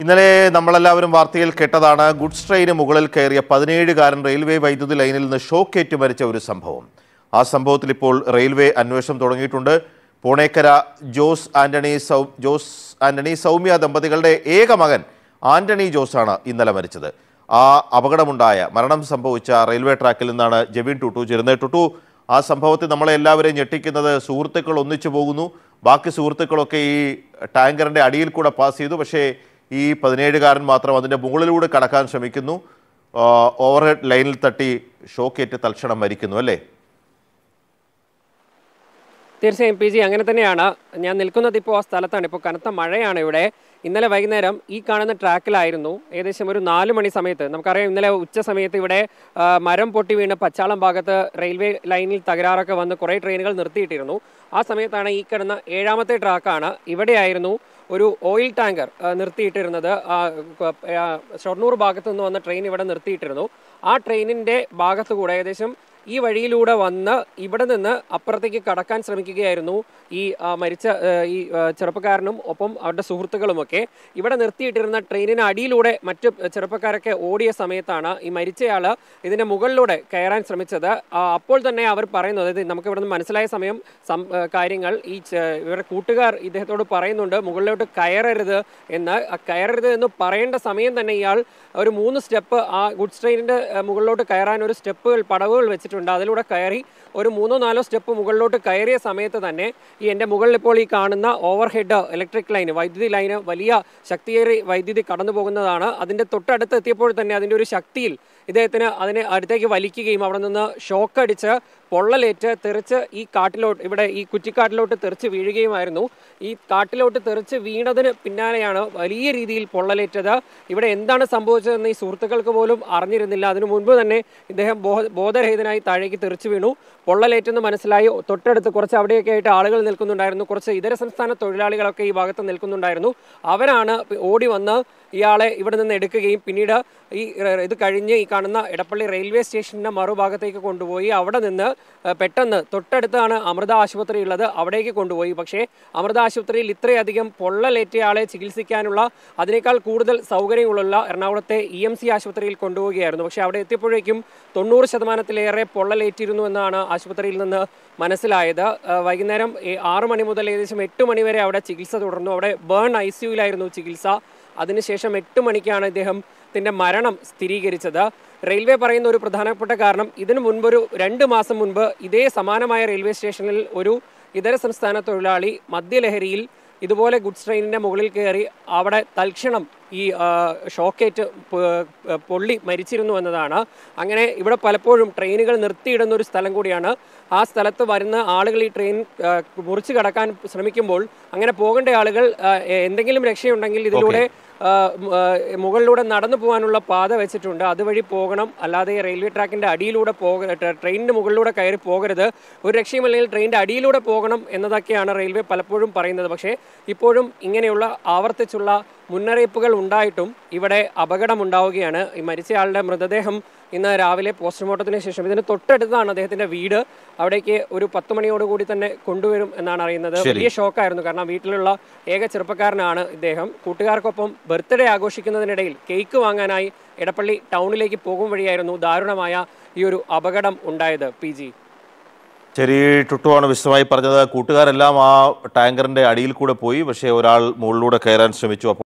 ഇന്നലെ നമ്മളെല്ലാവരും വാർത്തയിൽ കേട്ടതാണ് ഗുഡ്സ് ട്രെയിന് മുകളിൽ കയറിയ പതിനേഴുകാരൻ റെയിൽവേ വൈദ്യുതി ലൈനിൽ നിന്ന് ഷോക്കേറ്റ് മരിച്ച ഒരു സംഭവം ആ സംഭവത്തിൽ ഇപ്പോൾ റെയിൽവേ അന്വേഷണം തുടങ്ങിയിട്ടുണ്ട് പൂണേക്കര ജോസ് ആന്റണി സൗ ജോസ് ആന്റണി സൗമ്യ ദമ്പതികളുടെ ഏക മകൻ ആന്റണി ജോസാണ് ഇന്നലെ മരിച്ചത് ആ അപകടമുണ്ടായ മരണം സംഭവിച്ച റെയിൽവേ ട്രാക്കിൽ നിന്നാണ് ജെബിൻ ടുട്ടു ചേരുന്നത് ടുട്ടു ആ സംഭവത്തിൽ നമ്മളെ എല്ലാവരെയും ഞെട്ടിക്കുന്നത് സുഹൃത്തുക്കൾ ഒന്നിച്ചു പോകുന്നു ബാക്കി സുഹൃത്തുക്കളൊക്കെ ഈ ടാങ്കറിന്റെ അടിയിൽ കൂടെ പാസ് ചെയ്തു പക്ഷേ ഈ പതിനേഴുകാരൻ മാത്രം അതിന്റെ മുകളിലൂടെ കടക്കാൻ ശ്രമിക്കുന്നു ഓവർഹെഡ് ലൈനിൽ തട്ടി ഷോക്കേറ്റ് തൽക്ഷണം മരിക്കുന്നു അല്ലേ തീർച്ചയായും പി ജി അങ്ങനെ തന്നെയാണ് ഞാൻ നിൽക്കുന്നത് ഇപ്പോൾ ആ സ്ഥലത്താണ് ഇപ്പോൾ കനത്ത മഴയാണ് ഇവിടെ ഇന്നലെ വൈകുന്നേരം ഈ കാണുന്ന ട്രാക്കിലായിരുന്നു ഏകദേശം ഒരു നാല് മണി സമയത്ത് നമുക്കറിയാം ഇന്നലെ ഉച്ച സമയത്ത് ഇവിടെ ആ, മരം പൊട്ടി വീണ് പച്ചാളം ഭാഗത്ത് റെയിൽവേ ലൈനിൽ തകരാറൊക്കെ വന്ന് കുറേ ട്രെയിനുകൾ നിർത്തിയിട്ടിരുന്നു ആ സമയത്താണ് ഈ കിടന്ന ഏഴാമത്തെ ട്രാക്കാണ് ഇവിടെയായിരുന്നു ഒരു ഓയിൽ ടാങ്കർ ആ, നിർത്തിയിട്ടിരുന്നത് ആ, ക- ആ, ഷൊർണൂർ ഭാഗത്തു നിന്ന് വന്ന ട്രെയിൻ ഇവിടെ നിർത്തിയിട്ടിരുന്നു ആ ട്രെയിനിന്റെ ഭാഗത്തു കൂടെ ഏകദേശം ഈ വഴിയിലൂടെ വന്ന് ഇവിടെ നിന്ന് അപ്പുറത്തേക്ക് കടക്കാൻ ശ്രമിക്കുകയായിരുന്നു ഈ ആ, മരിച്ച ആ, ഈ ആ, ചെറുപ്പക്കാരനും ഒപ്പം അവരുടെ സുഹൃത്തുക്കളുമൊക്കെ ഇവിടെ നിർത്തിയിട്ടിരുന്ന ട്രെയിനിന് അടിയിലൂടെ മറ്റു ചെറുപ്പക്കാരൊക്കെ ഓടിയ സമയത്താണ് ഈ മരിച്ചയാൾ ഇതിന്റെ മുകളിലൂടെ കയറാൻ ശ്രമിച്ചത് ആ, അപ്പോൾ തന്നെ അവർ പറയുന്നത് അതായത് നമുക്ക് ഇവിടെ നിന്ന് മനസ്സിലായ സമയം സം- ആ, കാര്യങ്ങൾ ഈ ചെ- ഇവരുടെ കൂട്ടുകാർ ഇദ്ദേഹത്തോട് പറയുന്നുണ്ട് മുകളിലോട്ട് കയറരുത് എന്ന് ആ കയറരുത് എന്ന് പറയേണ്ട സമയം തന്നെ ഇയാൾ ഒരു മൂന്ന് സ്റ്റെപ്പ് ആ ഗുഡ്സ് ട്രെയിനിന്റെ ആ, മുകളിലോട്ട് കയറാൻ ഒരു സ്റ്റെപ്പുകൾ പടവുകൾ വെച്ചിട്ടുണ്ട് അതിലൂടെ കയറി ഒരു മൂന്നോ നാലോ സ്റ്റെപ്പ് മുകളിലോട്ട് കയറിയ സമയത്ത് തന്നെ ഈ എൻ്റെ മുകളിൽ ഇപ്പോൾ ഈ കാണുന്ന ഓവർ ഹെഡ് ഇലക്ട്രിക് ലൈന് വൈദ്യുതി ലൈന് വലിയ ശക്തിയേറി വൈദ്യുതി കടന്നു പോകുന്നതാണ് അതിൻ്റെ തൊട്ടടുത്ത് എത്തിയപ്പോൾ തന്നെ അതിൻ്റെ ഒരു ശക്തിയിൽ ഇദ്ദേഹത്തിന് അതിനെ അടുത്തേക്ക് വലിക്കുകയും അവിടെ നിന്ന് ഷോക്കടിച്ച് പൊള്ളലേറ്റ് തെറിച്ച് ഈ കാട്ടിലോട്ട് ഇവിടെ ഈ കുറ്റിക്കാട്ടിലോട്ട് തെറിച്ച് വീഴുകയുമായിരുന്നു ഈ കാട്ടിലോട്ട് തെറിച്ച് വീണതിന് പിന്നാലെയാണ് വലിയ രീതിയിൽ പൊള്ളലേറ്റത് ഇവിടെ എന്താണ് സംഭവിച്ചതെന്ന് ഈ സുഹൃത്തുക്കൾക്ക് പോലും അറിഞ്ഞിരുന്നില്ല അതിനു മുൻപ് തന്നെ ഇദ്ദേഹം ബോധ ബോധരഹിതനായി താഴേക്ക് തെറിച്ചു വീണു പൊള്ളലേറ്റെന്ന് മനസ്സിലായി തൊട്ടടുത്ത് കുറച്ച് അവിടെയൊക്കെ ആയിട്ട് ആളുകൾ നിൽക്കുന്നുണ്ടായിരുന്നു കുറച്ച് ഇതര സംസ്ഥാന തൊഴിലാളികളൊക്കെ ഈ ഭാഗത്ത് നിൽക്കുന്നുണ്ടായിരുന്നു അവരാണ് ഓടി വന്ന് ഇയാളെ ഇവിടെ നിന്ന് എടുക്കുകയും പിന്നീട് ഈ ര- ഇത് കഴിഞ്ഞ് ഈ കാണുന്ന എടപ്പള്ളി റെയിൽവേ സ്റ്റേഷന്റെ മറുഭാഗത്തേക്ക് കൊണ്ടുപോയി അവിടെ നിന്ന് ഏഹ്, പെട്ടെന്ന് തൊട്ടടുത്താണ് അമൃത ആശുപത്രി ഉള്ളത് അവിടേക്ക് കൊണ്ടുപോയി പക്ഷേ അമൃത ആശുപത്രിയിൽ ഇത്രയധികം പൊള്ളലേറ്റ ആളെ ചികിത്സിക്കാനുള്ള അതിനേക്കാൾ കൂടുതൽ സൗകര്യങ്ങളുള്ള എറണാകുളത്തെ ഇ എം സി ആശുപത്രിയിൽ കൊണ്ടുപോവുകയായിരുന്നു പക്ഷേ അവിടെ എത്തിയപ്പോഴേക്കും തൊണ്ണൂറ് ശതമാനത്തിലേറെ പൊള്ളലേറ്റിരുന്നു എന്നാണ് ആശുപത്രിയിൽ നിന്ന് മനസ്സിലായത് ഏഹ്, വൈകുന്നേരം ഏ- ആറ് മണി മുതൽ ഏകദേശം എട്ട് മണി വരെ അവിടെ ചികിത്സ തുടർന്നു അവിടെ ബേൺ ഐ സിയുലായിരുന്നു ചികിത്സ അതിനുശേഷം എട്ട് മണിക്കാണ് ഇദ്ദേഹത്തിന്റെ മരണം സ്ഥിരീകരിച്ചത് റെയിൽവേ പറയുന്ന ഒരു പ്രധാനപ്പെട്ട കാരണം ഇതിനു മുൻപൊരു രണ്ട് മാസം മുൻപ് ഇതേ സമാനമായ റെയിൽവേ സ്റ്റേഷനിൽ ഒരു ഇതര സംസ്ഥാന തൊഴിലാളി മദ്യലഹരിയിൽ ഇതുപോലെ ഗുഡ്സ് ട്രെയിനിന്റെ മുകളിൽ കയറി അവിടെ തൽക്ഷണം ഈ ആ, ഷോക്കേറ്റ് പ- പൊള്ളി മരിച്ചിരുന്നു എന്നതാണ് അങ്ങനെ ഇവിടെ പലപ്പോഴും ട്രെയിനുകൾ നിർത്തിയിടുന്ന ഒരു സ്ഥലം കൂടിയാണ് ആ സ്ഥലത്ത് വരുന്ന ആളുകൾ ഈ ട്രെയിൻ ആ, മുറിച്ച് കടക്കാൻ ശ്രമിക്കുമ്പോൾ അങ്ങനെ പോകേണ്ട ആളുകൾ ആ, എന്തെങ്കിലും രക്ഷയുണ്ടെങ്കിൽ ഇതിലൂടെ ആ, ഉം, ആ, മുകളിലൂടെ നടന്നു പോകാനുള്ള പാത വെച്ചിട്ടുണ്ട് അതുവഴി പോകണം അല്ലാതെ ഈ റെയിൽവേ ട്രാക്കിന്റെ അടിയിലൂടെ പോക ട്ര- ട്രെയിനിന്റെ മുകളിലൂടെ കയറി പോകരുത് ഒരു രക്ഷയുമില്ലെങ്കിൽ ട്രെയിനിന്റെ അടിയിലൂടെ പോകണം എന്നതൊക്കെയാണ് റെയിൽവേ പലപ്പോഴും പറയുന്നത് പക്ഷേ ഇപ്പോഴും ഇങ്ങനെയുള്ള ആവർത്തിച്ചുള്ള മുന്നറിയിപ്പുകൾ ഉണ്ടായിട്ടും ഇവിടെ അപകടം ഉണ്ടാവുകയാണ് ഈ മരിച്ചയാളുടെ മൃതദേഹം ഇന്ന് രാവിലെ പോസ്റ്റ്മോർട്ടത്തിന് ശേഷം ഇതിന് തൊട്ടടുത്താണ് അദ്ദേഹത്തിന്റെ വീട് അവിടേക്ക് ഒരു പത്ത് മണിയോടുകൂടി തന്നെ കൊണ്ടുവരും എന്നാണ് അറിയുന്നത് ശരി. വലിയ ഷോക്കായിരുന്നു കാരണം വീട്ടിലുള്ള ഏക ചെറുപ്പക്കാരനാണ് ഇദ്ദേഹം കൂട്ടുകാർക്കൊപ്പം ബർത്ത്ഡേ ആഘോഷിക്കുന്നതിനിടയിൽ കേക്ക് വാങ്ങാനായി എടപ്പള്ളി ടൗണിലേക്ക് പോകും വഴിയായിരുന്നു ദാരുണമായ ഈ ഒരു അപകടം ഉണ്ടായത് പി ജി ശരി ടുട്ടുവാണ് വിശദമായി പറഞ്ഞത് കൂട്ടുകാരെല്ലാം ആ ടാങ്കറിന്റെ അടിയിൽ കൂടെ പോയി പക്ഷേ ഒരാൾ മുകളിലൂടെ കയറാൻ ശ്രമിച്ചു അപ്പോൾ